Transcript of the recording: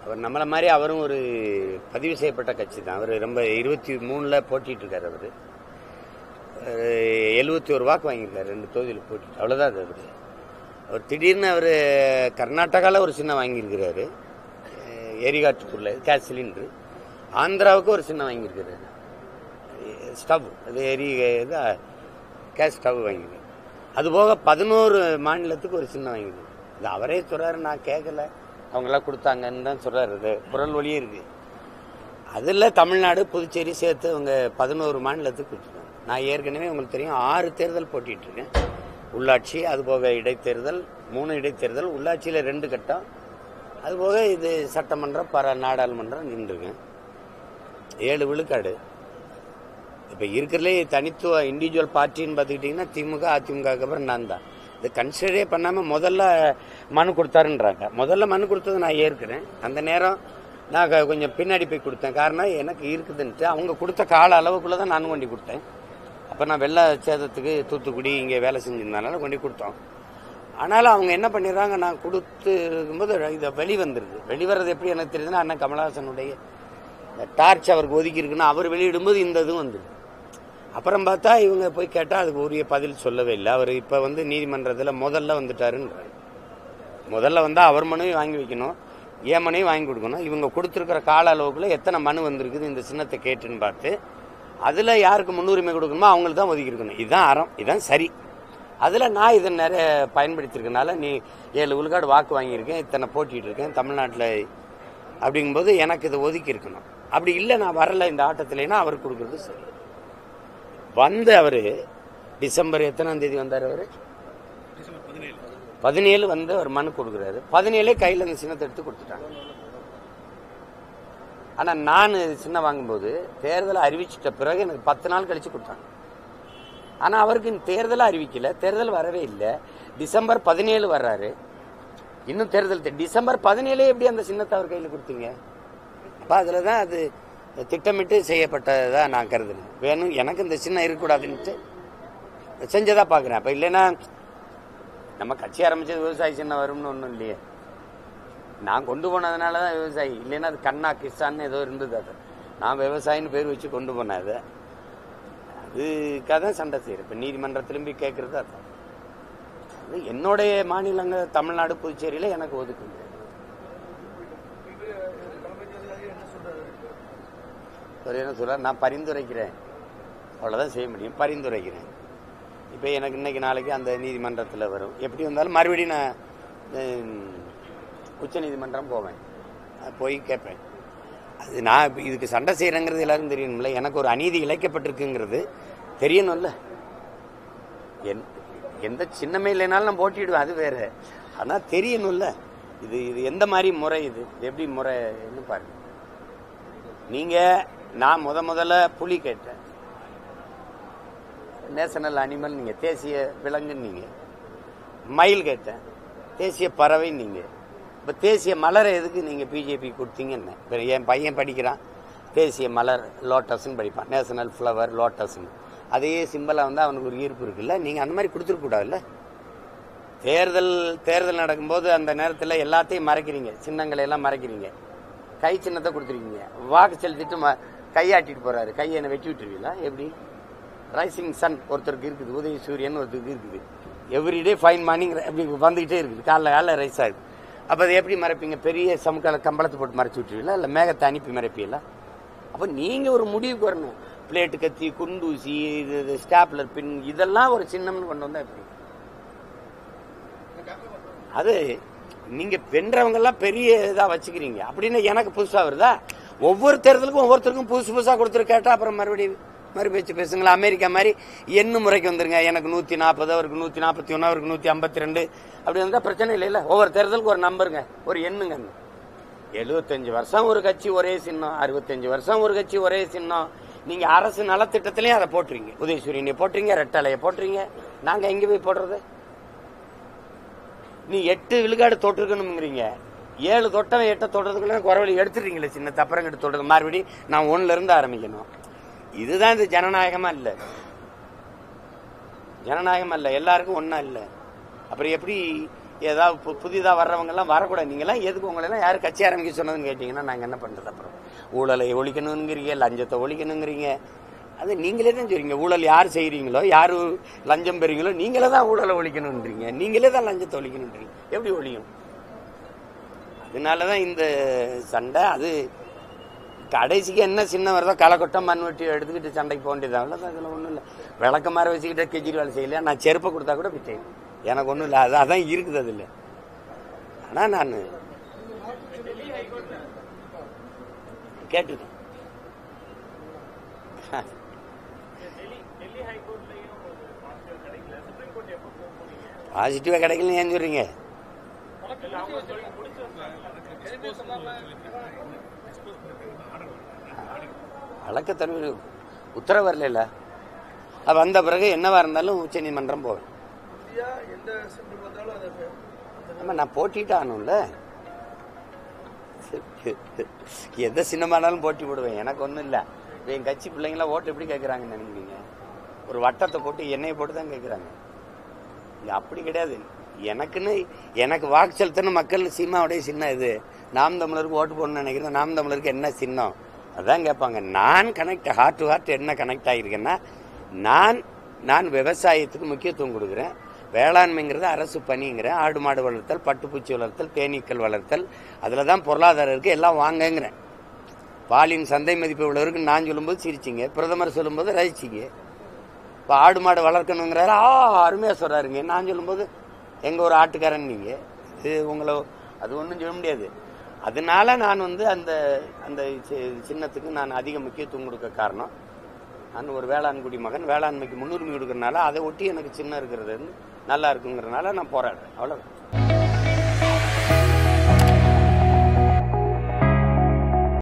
அவர் நம்மளை மாதிரி அவரும் ஒரு பதிவு செய்யப்பட்ட கட்சி தான் அவர் ரொம்ப இருபத்தி மூணில் போட்டிட்டு இருக்காரு அவர் எழுபத்தி ஒரு வாக்கு வாங்கியிருக்காரு ரெண்டு தொகுதியில் போட்டிட்டு அவ்வளோதான் அது அவர் அவர் திடீர்னு அவர் கர்நாடகாவில் ஒரு சின்ன வாங்கியிருக்கிறாரு அஹ் எரிகாட்டுக்குள்ள கேஸ் சிலிண்டரு ஆந்திராவுக்கு ஒரு சின்ன வாங்கியிருக்கிறாரு ஸ்டவ் அது எரி இது கேஸ் ஸ்டவ் வாங்கியிருக்காரு அது போக பதினோரு மாநிலத்துக்கு ஒரு சின்ன வாங்கியிருக்காரு இது அவரே சொல்கிறாரு நான் கேட்கல அவங்களாம் கொடுத்தாங்கன்னு தான் சொல்கிறாரு இது குரல் வழியே இருக்குது அதில் தமிழ்நாடு புதுச்சேரி சேர்த்து அவங்க பதினோரு மாநிலத்துக்கு கொடுத்துருக்காங்க நான் ஏற்கனவே உங்களுக்கு தெரியும் ஆறு தேர்தல் போட்டிட்டு இருக்கேன் உள்ளாட்சி அதுபோக இடைத்தேர்தல் மூணு இடைத்தேர்தல் உள்ளாட்சியில் ரெண்டு கட்டம் அதுபோக இது சட்டமன்றம் பர நாடாளுமன்றம் நின்றுருக்கேன் ஏழு விழுக்காடு இப்போ இருக்கிறதுலே தனித்துவ இண்டிவிஜுவல் பார்ட்டின்னு பார்த்துக்கிட்டிங்கன்னா திமுக அதிமுகவுக்கு அப்புறம் நான் தான் இது கன்சிடரே பண்ணாமல் முதல்ல மனு கொடுத்தாருன்றாங்க முதல்ல மனு கொடுத்தது நான் ஏற்கிறேன் அந்த நேரம் நான் க- கொஞ்சம் பின்னாடி போய் கொடுத்தேன் காரணம் எனக்கு இருக்குதுன்ட்டு அவங்க கொடுத்த கால அளவுக்குள்ளே தான் நான் கொண்டு கொடுத்தேன் அப்போ நான் வெள்ள சேதத்துக்கு தூத்துக்குடி இங்கே வேலை செஞ்சிருந்தனால கொண்டு கொடுத்தோம் ஆனாலும் அவங்க என்ன பண்ணிடுறாங்க நான் கொடுத்து இருக்கும்போது இதை வெளிவந்துருது வெளிவரது எப்படி எனக்கு தெரியுதுன்னா அண்ணன் கமலஹாசனுடைய டார்ச் அவருக்கு ஒதுக்கி இருக்குன்னா அவர் வெளியிடும்போது இந்த இதுவும் வந்துடும் அப்புறம் பார்த்தா இவங்க போய் கேட்டால் அதுக்கு உரிய பதில் சொல்லவே இல்லை அவர் இப்போ வந்து நீதிமன்றத்தில் முதல்ல வந்துட்டாருன்றாரு முதல்ல வந்தால் அவர் மனுவையும் வாங்கி வைக்கணும் ஏன் மனுவையும் வாங்கி கொடுக்கணும் இவங்க கொடுத்துருக்கிற கால அளவுக்குள்ள எத்தனை மனு வந்திருக்குது இந்த சின்னத்தை கேட்டுன்னு பார்த்து அதில் யாருக்கு முன்னுரிமை கொடுக்கணுமோ அவங்களுக்கு தான் ஒதுக்கி இருக்கணும் இதுதான் அறம் இதுதான் சரி அதில் நான் இதை நிறைய பயன்படுத்தியிருக்கனால நீ ஏழு விழுக்காடு வாக்கு வாங்கியிருக்கேன் இத்தனை போட்டிட்டு இருக்கேன் தமிழ்நாட்டில் அப்படிங்கும்போது எனக்கு இதை ஒதுக்கி இருக்கணும் அப்படி இல்லை நான் வரல இந்த ஆட்டத்திலேனா அவருக்கு கொடுக்குறது சரி வந்து அவர் டிசம்பர் எத்தனாம் தேதி வந்தார் அவர் பதினேழு வந்து அவர் மனு கொடுக்குறாரு பதினேழே கையில் அந்த சின்னத்தை எடுத்து கொடுத்துட்டாங்க ஆனால் நான் சின்ன வாங்கும்போது தேர்தலை அறிவிச்சிட்ட பிறகு எனக்கு பத்து நாள் கழிச்சு கொடுத்தாங்க ஆனால் அவருக்கு இந்த தேர்தலை அறிவிக்கல தேர்தல் வரவே இல்லை டிசம்பர் பதினேழு வர்றாரு இன்னும் தேர்தல் தெ- டிசம்பர் பதினேழே எப்படி அந்த சின்னத்தை அவர் கையில் கொடுத்தீங்க அப்போ அதில் தான் அது திட்டமிட்டு செய்யப்பட்டதா நான் கருதுனேன் வேணும் எனக்கு இந்த சின்னம் இருக்கக்கூடாதுன்ட்டு செஞ்சதா பார்க்குறேன் அப்போ இல்லைன்னா நம்ம கட்சி ஆரம்பிச்சது விவசாய சின்னம் வரும்னு ஒன்றும் இல்லையே நான் கொண்டு போனதுனால தான் விவசாயி இல்லைன்னா அது கண்ணா கிசான்னு ஏதோ இருந்தது அது நான் விவசாயின்னு பேர் வச்சு கொண்டு போனேன் அதை அதுக்காக தான் சண்டை செய்கிறேன் இப்போ நீதிமன்றம் திரும்பி கேட்குறது அதான் அது என்னுடைய மாநிலங்க தமிழ்நாடு புதுச்சேரியில் எனக்கு ஒதுக்குங்க அவர் என்ன சொல்றார் நான் பரிந்துரைக்கிறேன் அவ்வளோதான் செய்ய முடியும் பரிந்துரைக்கிறேன் இப்போ எனக்கு இன்னைக்கு நாளைக்கு அந்த நீதிமன்றத்தில் வரும் எப்படி வந்தாலும் மறுபடியும் நான் உச்ச நீதிமன்றம் போவேன் அது போய் கேட்பேன் அது நான் இப்ப இதுக்கு சண்டை செய்கிறேங்கிறது எல்லாரும் தெரியணும்ல எனக்கு ஒரு அநீதி இழைக்கப்பட்டிருக்குங்கிறது தெரியணும்ல என் எந்த சின்னமே இல்லைனாலும் நான் போட்டிடுவேன் அது வேற ஆனால் தெரியணும்ல இது இது எந்த மாதிரி முறை இது இது எப்படி முறைன்னு பாருங்க நீங்கள் நான் முத முதல்ல புலி கேட்டேன் நேஷனல் அனிமல் நீங்கள் தேசிய விலங்குன்னு நீங்கள் மயில் கேட்டேன் தேசிய பறவை நீங்கள் இப்போ தேசிய மலரை எதுக்கு நீங்கள் பிஜேபி கொடுத்தீங்கன்னு இப்போ என் பையன் படிக்கிறான் தேசிய மலர் லோட்டஸ்ன்னு படிப்பான் நேஷனல் ஃப்ளவர் லோட்டஸ்ன்னு அதே சிம்பிளாக வந்து அவனுக்கு ஒரு ஈர்ப்பு இருக்குல்ல நீங்கள் அந்த மாதிரி கொடுத்துருக்கூடாதுல்ல தேர்தல் தேர்தல் நடக்கும்போது அந்த நேரத்தில் எல்லாத்தையும் மறைக்கிறீங்க சின்னங்களை எல்லாம் மறைக்கிறீங்க கை சின்னத்தை கொடுத்துருக்கீங்க வாக்கு செலுத்திட்டு ம- கையாட்டிட்டு போறாரு கையை என்ன வெட்டி விட்டுருவீங்களா எப்படி ரைசிங் சன் ஒருத்தருக்கு இருக்குது உதய சூரியன் ஒருத்தருக்கு இருக்குது எவ்ரிடே ஃபைன் மார்னிங் அப்படி வந்துகிட்டே இருக்குது காலைல காலைல ரைஸ் ஆகுது அப்போ அதை எப்படி மறைப்பீங்க பெரிய சமுக்கால கம்பளத்தை போட்டு மறைச்சு விட்டுருவீங்களா இல்லை மேகத்தை அனுப்பி மறைப்பீங்களா அப்போ நீங்கள் ஒரு முடிவுக்கு வரணும் பிளேட்டு கத்தி குண்டூசி இது ஸ்டாப்லர் பின் இதெல்லாம் ஒரு சின்னம்னு கொண்டு வந்தா எப்படி அது நீங்க வென்றவங்க எல்லாம் பெரிய இதா வச்சுக்கிறீங்க அப்படின்னு எனக்கு புதுசா வருதா ஒவ்வொரு தேர்தலுக்கும் ஒவ்வொருத்தருக்கும் புதுசு புதுசா கொடுத்துரு கேட்டா அப்புறம் மறுபடியும் மறு பேச்சு பேசுங்களா அமெரிக்கா மாதிரி எண்ணு முறைக்கு வந்துருங்க எனக்கு நூத்தி நாற்பது அவருக்கு நூத்தி நாற்பத்தி ஒன்று அவருக்கு நூத்தி ஐம்பத்தி ரெண்டு அப்படி வந்தா பிரச்சனை இல்லைல்ல ஒவ்வொரு தேர்தலுக்கு ஒரு நம்பருங்க ஒரு எண்ணுங்க எழுபத்தஞ்சு வருஷம் ஒரு கட்சி ஒரே சின்னம் அறுபத்தஞ்சு வருஷம் ஒரு கட்சி ஒரே சின்னம் நீங்க அரசு நலத்திட்டத்திலையும் அதை போட்டுறீங்க உதயசூரியனை போட்டுறீங்க ரெட்டலையை போட்டுறீங்க நாங்க எங்க போய் போடுறது நீ எட்டு விழுக்காடு தொட்டிருக்கணுங்கிறீங்க ஏழு தொட்டவன் எட்டை தொடுறதுக்குள்ள குறவழி எடுத்துடுறீங்களே சின்ன தப்பரங்கிட்டு தொடுறது மறுபடி நான் ஒண்ணுல இருந்து ஆரம்பிக்கணும் இதுதான் இது ஜனநாயகமா இல்ல ஜனநாயகம் அல்ல எல்லாருக்கும் ஒண்ணா இல்ல அப்புறம் எப்படி ஏதாவது பு புதிதாக வர்றவங்கெல்லாம் வரக்கூடாது நீங்களாம் எதுக்கு உங்களெல்லாம் யார் கட்சி ஆரம்பிக்க சொன்னதுன்னு கேட்டிங்கன்னா நாங்கள் என்ன பண்ணுறது அப்புறம் ஊழலை ஒழிக்கணுங்கிறீங்க லஞ்சத்தை ஒழிக்கணுங்கிறீங்க அது நீங்களே தான் சொல்றீங்க ஊழல் யார் செய்கிறீங்களோ யார் லஞ்சம் பெறீங்களோ நீங்களே தான் ஊழலை ஒழிக்கணுன்றீங்க நீங்களே தான் லஞ்சத்தை ஒழிக்கணுன்றீங்க எப்படி ஒழியும் அதனால தான் இந்த சண்டை அது கடைசிக்கு என்ன சின்ன வருதோ களைக்கொட்டம் மண்வெட்டி எடுத்துக்கிட்டு சண்டைக்கு போக வேண்டியது அவ்வளோதான் அதில் ஒன்றும் இல்லை விளக்க மாதிரி வச்சுக்கிட்டு கெஜ்ரிவால் செய்யலையா நான் செருப்பை கொடுத்தா கூட விட்டேன் எனக்கு ஒன்றும் இல்லை அது அதான் இருக்குது அதில் ஆனால் நான் கேட்டுருக்கேன் பாசிட்டிவாக கிடைக்கலன்னு ஏன் சொல்கிறீங்க வழக்கத்தன்மை உத்தரவு வரல அது வந்த பிறகு என்னவா இருந்தாலும் உச்ச நீதிமன்றம் போவேன் இந்தியா எந்த சென்டர் வந்தாலும் அதை ஆமா நான் போட்டிட்டு ஆகணும்ல எந்த சின்னமானாலும் போட்டி போடுவேன் எனக்கு ஒன்றும் இல்லை என் கட்சி பிள்ளைங்களாம் ஓட்டு எப்படி கேட்குறாங்கன்னு நினைக்கிறீங்க ஒரு வட்டத்தை போட்டு எண்ணெயை போட்டு தான் கேட்குறாங்க இங்க அப்படி கிடையாது எனக்குன்னு எனக்கு வாக்கு செலுத்தணும் மக்கள் சீமாவுடைய சின்னம் இது நாம் தமிழருக்கு ஓட்டு போடணும்னு நினைக்கிறேன் நாம் தமிழருக்கு என்ன சின்னம் அதான் கேட்பாங்க நான் கனெக்ட் ஹார்ட் டு ஹார்ட் என்ன கனெக்ட் ஆகிருக்கேன்னா நான் நான் விவசாயத்துக்கு முக்கியத்துவம் கொடுக்குறேன் வேளாண்மைங்கிறது அரசு பணிங்கிறேன் ஆடு மாடு வளர்த்தல் பட்டுப்பூச்சி வளர்த்தல் தேனீக்கள் வளர்த்தல் அதில் தான் பொருளாதாரம் இருக்குது எல்லாம் வாங்கங்கிறேன் பாலின் சந்தை மதிப்பு உள்ளவருக்கு நான் சொல்லும்போது சிரிச்சிங்க பிரதமர் சொல்லும்போது ரசிச்சிங்க இப்போ ஆடு மாடு வளர்க்கணுங்கிறாரு ஆ அருமையாக சொல்கிறாருங்க நான் சொல்லும்போது எங்கள் ஒரு ஆட்டுக்காரன் நீங்கள் இது உங்களை அது ஒன்றும் சொல்ல முடியாது அதனால நான் வந்து அந்த அந்த சி- சின்னத்துக்கு நான் அதிக முக்கியத்துவம் கொடுக்க காரணம் நான் ஒரு வேளாண்குடி மகன் வேளாண்மைக்கு முன்னுரிமை கொடுக்கறனால அதை ஒட்டி எனக்கு சின்னம் இருக்கிறது வந்து நல்லா இருக்குங்கிறனால நான் போராடுறேன் அவ்வளோ